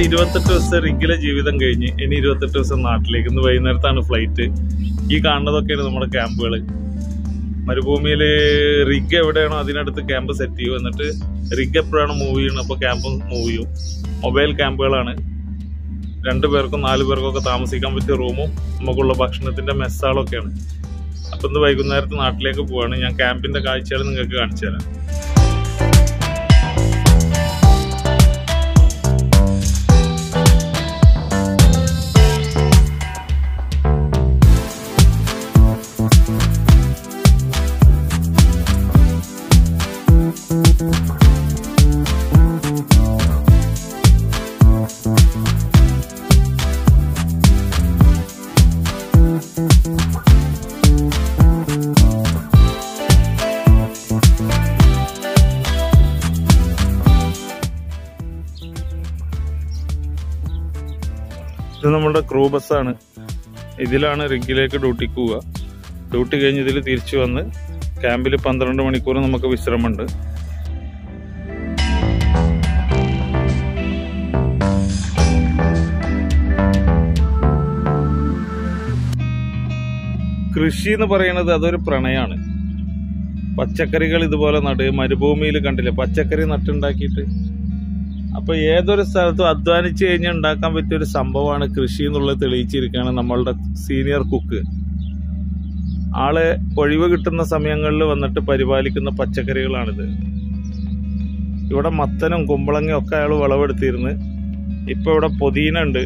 ഇരുപത്തെട്ട് ദിവസത്തെ റിഗിലെ ജീവിതം കഴിഞ്ഞ് ഇനി ഇരുപത്തെട്ട് ദിവസം നാട്ടിലേക്ക് ഇന്ന് വൈകുന്നേരത്താണ് ഫ്ലൈറ്റ് ഈ കാണുന്നതൊക്കെയാണ് നമ്മുടെ ക്യാമ്പുകൾ മരുഭൂമിയിൽ റിഗ് എവിടെയാണോ അതിനടുത്ത് ക്യാമ്പ് സെറ്റ് ചെയ്യും എന്നിട്ട് റിഗ് എപ്പോഴാണ് മൂവ് ചെയ്യുന്നത് അപ്പോൾ ക്യാമ്പ് മൂവ് ചെയ്യും മൊബൈൽ ക്യാമ്പുകളാണ് രണ്ടു പേർക്കും നാല് പേർക്കും ഒക്കെ താമസിക്കാൻ പറ്റിയ റൂമും നമുക്കുള്ള ഭക്ഷണത്തിന്റെ മെസ്സാളൊക്കെയാണ് അപ്പം ഇന്ന് വൈകുന്നേരത്ത് നാട്ടിലേക്ക് പോവാണ് ഞാൻ ക്യാമ്പിന്റെ കാഴ്ചകൾ നിങ്ങൾക്ക് കാണിച്ചു തരാം ഇത് നമ്മുടെ ക്രൂ ബസ്സാണ് ഇതിലാണ് റിഗിലേക്ക് ഡ്യൂട്ടിക്ക് പോവുക ഡ്യൂട്ടി കഴിഞ്ഞ് ഇതിൽ തിരിച്ചു വന്ന് ക്യാമ്പിൽ പന്ത്രണ്ട് മണിക്കൂർ നമുക്ക് വിശ്രമമുണ്ട് കൃഷി എന്ന് പറയുന്നത് അതൊരു പ്രണയമാണ് പച്ചക്കറികൾ ഇതുപോലെ നട് മരുഭൂമിയിൽ കണ്ടില്ലേ പച്ചക്കറി നട്ടുണ്ടാക്കിയിട്ട് അപ്പൊ ഏതൊരു സ്ഥലത്തും അധ്വാനിച്ച് കഴിഞ്ഞാൽ ഉണ്ടാക്കാൻ പറ്റിയ ഒരു സംഭവമാണ് കൃഷി എന്നുള്ളത് തെളിയിച്ചിരിക്കുകയാണ് നമ്മളുടെ സീനിയർ കുക്ക് ആള് ഒഴിവ് കിട്ടുന്ന സമയങ്ങളിൽ വന്നിട്ട് പരിപാലിക്കുന്ന പച്ചക്കറികളാണിത് ഇവിടെ മത്തനും കുമ്പളങ്ങയും ഒക്കെ അയാൾ വിളവെടുത്തിരുന്ന് ഇപ്പൊ ഇവിടെ പൊതീന ഉണ്ട്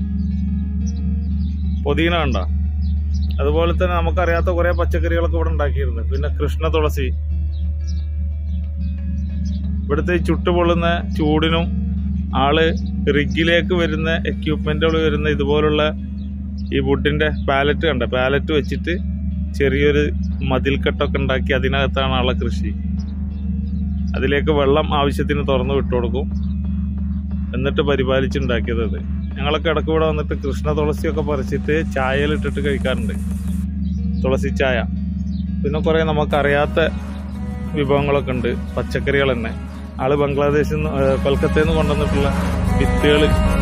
പൊതീന കണ്ട അതുപോലെ തന്നെ നമുക്കറിയാത്ത കുറെ പച്ചക്കറികളൊക്കെ ഇവിടെ ഉണ്ടാക്കിയിരുന്നു പിന്നെ കൃഷ്ണ തുളസി ഇവിടുത്തെ ഈ ചുട്ടുപൊള്ളുന്ന ചൂടിനും ആള് റിഗിലേക്ക് വരുന്ന എക്യുപ്മെന്റുകൾ വരുന്ന ഇതുപോലുള്ള ഈ വുഡിന്റെ പാലറ്റ് കണ്ട പാലറ്റ് വെച്ചിട്ട് ചെറിയൊരു മതിൽക്കെട്ടൊക്കെ ഉണ്ടാക്കി അതിനകത്താണ് ആളെ കൃഷി അതിലേക്ക് വെള്ളം ആവശ്യത്തിന് തുറന്നു വിട്ടുകൊടുക്കും എന്നിട്ട് പരിപാലിച്ചുണ്ടാക്കിയത് അത് ഞങ്ങളൊക്കെ ഇടയ്ക്ക് ഇവിടെ വന്നിട്ട് കൃഷ്ണ തുളസിയൊക്കെ പറിച്ചിട്ട് ചായയിലിട്ടിട്ട് കഴിക്കാറുണ്ട് തുളസി ചായ പിന്നെ കുറെ നമുക്കറിയാത്ത വിഭവങ്ങളൊക്കെ ഉണ്ട് പച്ചക്കറികൾ തന്നെ ആള് ബംഗ്ലാദേശിൽ നിന്ന് ഏഹ് കൊൽക്കത്തയിൽ നിന്ന് കൊണ്ടുവന്നിട്ടുള്ള വിത്തുകൾ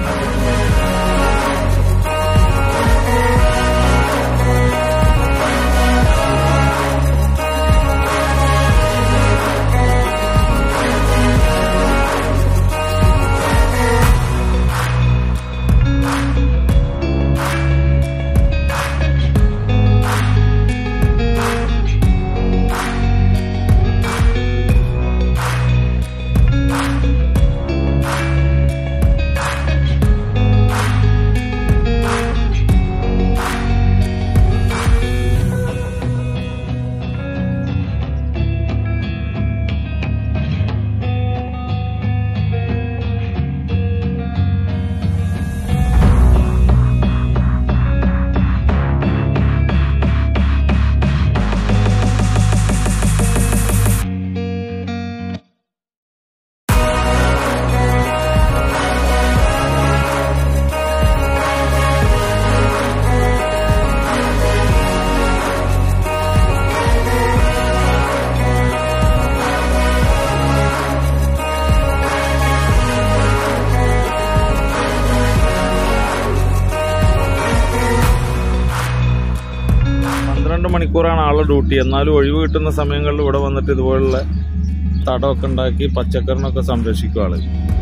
പന്ത്രണ്ട് മണിക്കൂറാണ് ആളെ ഡ്യൂട്ടി എന്നാലും ഒഴിവ് കിട്ടുന്ന സമയങ്ങളിൽ ഇവിടെ വന്നിട്ട് ഇതുപോലുള്ള തടമൊക്കെ ഉണ്ടാക്കി പച്ചക്കറിനൊക്കെ സംരക്ഷിക്കും ആള്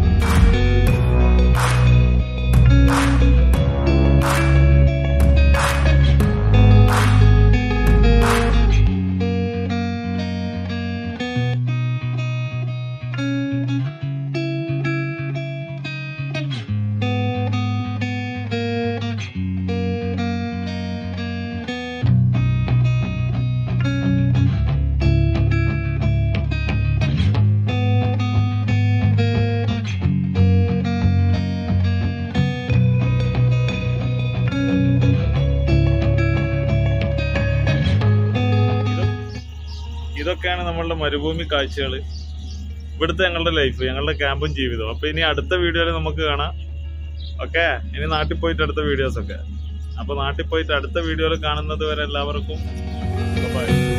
ഇതൊക്കെയാണ് നമ്മളുടെ മരുഭൂമി കാഴ്ചകൾ ഇവിടുത്തെ ഞങ്ങളുടെ ലൈഫ് ഞങ്ങളുടെ ക്യാമ്പും ജീവിതവും അപ്പൊ ഇനി അടുത്ത വീഡിയോയിൽ നമുക്ക് കാണാം ഓക്കെ ഇനി നാട്ടിൽ പോയിട്ട് അടുത്ത വീഡിയോസ് ഒക്കെ അപ്പൊ നാട്ടിൽ പോയിട്ട് അടുത്ത വീഡിയോയിൽ കാണുന്നത് വരെ എല്ലാവർക്കും ബൈ